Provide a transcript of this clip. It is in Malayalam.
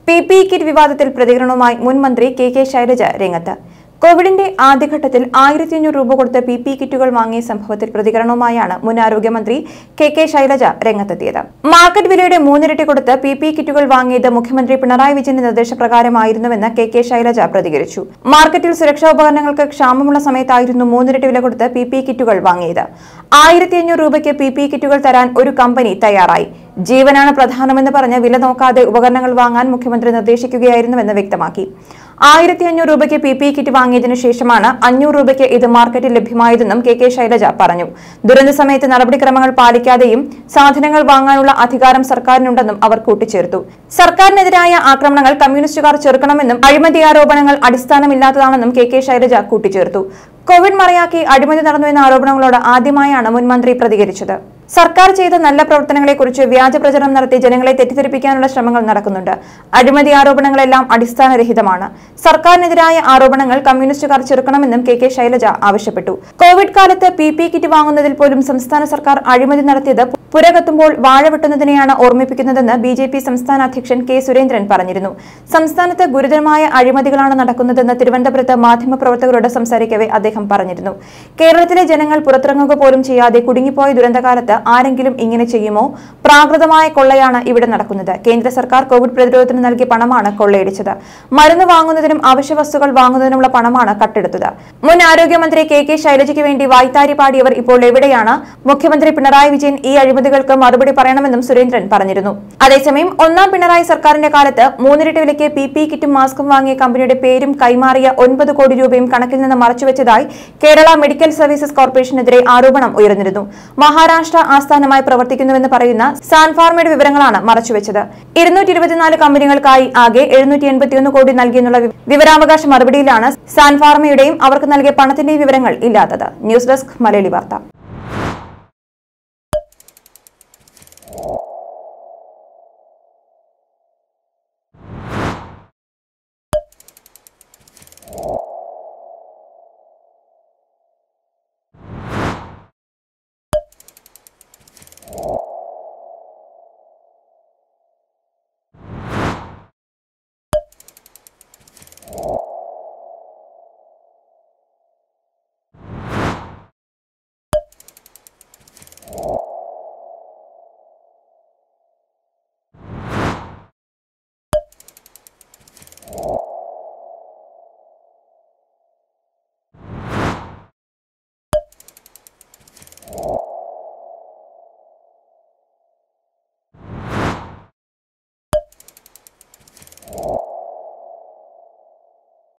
പി പി കിറ്റ് വിവാദത്തിൽ പ്രതികരണവുമായി മുൻ മന്ത്രി കെ കെ ശൈലജ രംഗത്ത് കോവിഡിന്റെ ആദ്യഘട്ടത്തിൽ ആയിരത്തി അഞ്ഞൂറ് രൂപ കൊടുത്ത് പി പി കിറ്റുകൾ വാങ്ങിയ സംഭവത്തിൽ പ്രതികരണവുമായാണ് മുൻ ആരോഗ്യമന്ത്രി കെ കെ ശൈലജ രംഗത്തെത്തിയത് മാർക്കറ്റ് വിലയുടെ മൂന്നിരട്ടി കൊടുത്ത് പി പി കിറ്റുകൾ വാങ്ങിയത് മുഖ്യമന്ത്രി പിണറായി വിജയന്റെ നിർദ്ദേശപ്രകാരമായിരുന്നുവെന്ന് കെ കെ ശൈലജ പ്രതികരിച്ചു മാർക്കറ്റിൽ സുരക്ഷാ ഉപകരണങ്ങൾക്ക് ക്ഷാമമുള്ള സമയത്തായിരുന്നു മൂന്നിരട്ടി വില കൊടുത്ത് പി പി കിറ്റുകൾ വാങ്ങിയത് ആയിരത്തി അഞ്ഞൂറ് രൂപയ്ക്ക് പി പി കിറ്റുകൾ തരാൻ ഒരു കമ്പനി തയ്യാറായി ജീവനാണ് പ്രധാനമെന്ന് പറഞ്ഞ് വില നോക്കാതെ ഉപകരണങ്ങൾ വാങ്ങാൻ മുഖ്യമന്ത്രി നിർദ്ദേശിക്കുകയായിരുന്നുവെന്ന് വ്യക്തമാക്കി ആയിരത്തി അഞ്ഞൂറ് രൂപയ്ക്ക് പി പി കിറ്റ് വാങ്ങിയതിനു ശേഷമാണ് അഞ്ഞൂറ് രൂപയ്ക്ക് ഇത് മാർക്കറ്റിൽ ലഭ്യമായതെന്നും കെ കെ ശൈലജ പറഞ്ഞു ദുരന്ത സമയത്ത് നടപടിക്രമങ്ങൾ പാലിക്കാതെയും സാധനങ്ങൾ വാങ്ങാനുള്ള അധികാരം സർക്കാരിനുണ്ടെന്നും അവർ കൂട്ടിച്ചേർത്തു സർക്കാരിനെതിരായ ആക്രമണങ്ങൾ കമ്മ്യൂണിസ്റ്റുകാർ ചെറുക്കണമെന്നും അഴിമതി ആരോപണങ്ങൾ അടിസ്ഥാനമില്ലാത്തതാണെന്നും കെ കെ ശൈലജ കൂട്ടിച്ചേർത്തു കോവിഡ് മറയാക്കി അഴിമതി നടന്നുവെന്ന ആരോപണങ്ങളോട് ആദ്യമായാണ് മുൻമന്ത്രി പ്രതികരിച്ചത് സർക്കാർ ചെയ്ത നല്ല പ്രവർത്തനങ്ങളെക്കുറിച്ച് വ്യാജ പ്രചരണം നടത്തി ജനങ്ങളെ തെറ്റിദ്ധരിപ്പിക്കാനുള്ള ശ്രമങ്ങൾ നടക്കുന്നുണ്ട് അഴിമതി ആരോപണങ്ങളെല്ലാം അടിസ്ഥാനരഹിതമാണ് സർക്കാരിനെതിരായ ആരോപണങ്ങൾ കമ്മ്യൂണിസ്റ്റുകാർ ചെറുക്കണമെന്നും കെ കെ ശൈലജ ആവശ്യപ്പെട്ടു കോവിഡ് കാലത്ത് പി പി കിറ്റ് വാങ്ങുന്നതിൽ പോലും സംസ്ഥാന സർക്കാർ അഴിമതി നടത്തിയത് പുരകത്തുമ്പോൾ വാഴ വെട്ടുന്നതിനെയാണ് ഓർമ്മിപ്പിക്കുന്നതെന്ന് ബി ജെ പി സംസ്ഥാന അധ്യക്ഷൻ കെ സുരേന്ദ്രൻ പറഞ്ഞിരുന്നു സംസ്ഥാനത്ത് ഗുരുതരമായ അഴിമതികളാണ് നടക്കുന്നതെന്ന് തിരുവനന്തപുരത്ത് മാധ്യമപ്രവർത്തകരോട് സംസാരിക്കവെ അദ്ദേഹം പറഞ്ഞിരുന്നു കേരളത്തിലെ ജനങ്ങൾ പുറത്തിറങ്ങുക പോലും ചെയ്യാതെ കുടുങ്ങിപ്പോയ ദുരന്തകാലത്ത് ആരെങ്കിലും ഇങ്ങനെ ചെയ്യുമോ പ്രാകൃതമായ കൊള്ളയാണ് ഇവിടെ നടക്കുന്നത് കേന്ദ്ര സർക്കാർ കോവിഡ് പ്രതിരോധത്തിന് നൽകിയ പണമാണ് കൊള്ളയടിച്ചത് മരുന്ന് വാങ്ങുന്നതിനും അവശ്യ വസ്തുക്കൾ വാങ്ങുന്നതിനുമുള്ള പണമാണ് കട്ടെടുത്തത് മുൻ ആരോഗ്യമന്ത്രി കെ കെ ശൈലജയ്ക്ക് വേണ്ടി വായ്ത്താരി പാടിയവർ ഇപ്പോൾ എവിടെയാണ് മുഖ്യമന്ത്രി പിണറായി വിജയൻ ഈ അഴിമതികൾക്ക് മറുപടി പറയണമെന്നും സുരേന്ദ്രൻ പറഞ്ഞിരുന്നു അതേസമയം ഒന്നാം പിണറായി സർക്കാരിന്റെ കാലത്ത് മൂന്നിരട്ടി വിലയ്ക്ക് പി പി കിറ്റും മാസ്കും വാങ്ങിയ കമ്പനിയുടെ പേരും കൈമാറിയ ഒൻപത് കോടി രൂപയും കണക്കിൽ നിന്ന് മറച്ചുവെച്ചതായി കേരള മെഡിക്കൽ സർവീസസ് കോർപ്പറേഷനെതിരെ ആരോപണം ഉയർന്നിരുന്നു മഹാരാഷ്ട്ര ആസ്ഥാനമായി പ്രവർത്തിക്കുന്നുവെന്ന് പറയുന്ന സാൻഫാർമയുടെ വിവരങ്ങളാണ് മറച്ചുവെച്ചത് ഇരുന്നൂറ്റി ഇരുപത്തിനാല് കമ്പനികൾക്കായി ആകെ എഴുന്നൂറ്റി എൺപത്തിയൊന്ന് കോടി നൽകിയെന്നുള്ള വി- വിവരാവകാശ മറുപടിയിലാണ് സാൻഫാർമയുടെയും അവർക്ക് നൽകിയ പണത്തിന്റെയും വിവരങ്ങൾ ഇല്ലാത്തത് ന്യൂസ് ഡെസ്ക് മലയാളി വാർത്ത